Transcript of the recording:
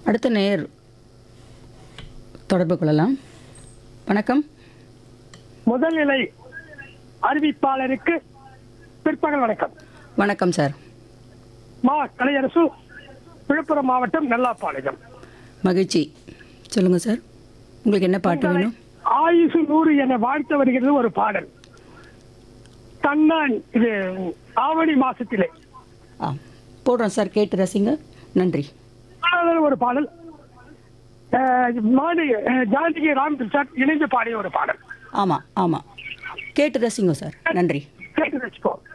அடுத்த நேர் தொடர்பு கொள்ளலாம் வணக்கம் முதல்நிலை அறிவிப்பாளருக்கு பிற்பகல் வணக்கம் வணக்கம் சார் மா கலையரசு விழுப்புரம் மாவட்டம் நெல்லாப்பாளையம் மகிழ்ச்சி சொல்லுங்கள் சார் உங்களுக்கு என்ன பாட்டு வேணும் ஆயுசு நூறு என வாழ்த்து வருகிறது ஒரு பாடல் தன்னான் இது ஆவணி மாசத்திலே ஆ போடுறோம் சார் கேட்டு ரசிங்க நன்றி பாடல் ஒரு பாடல் அஹ், மாணி அஹ், ஜானகி ராம் பிரசாத் இணைந்து பாடிய ஒரு பாடல் ஆமாம் ஆமாம் கேட்டு ரசிங்க சார் நன்றி கேட்டு வச்சுக்கோ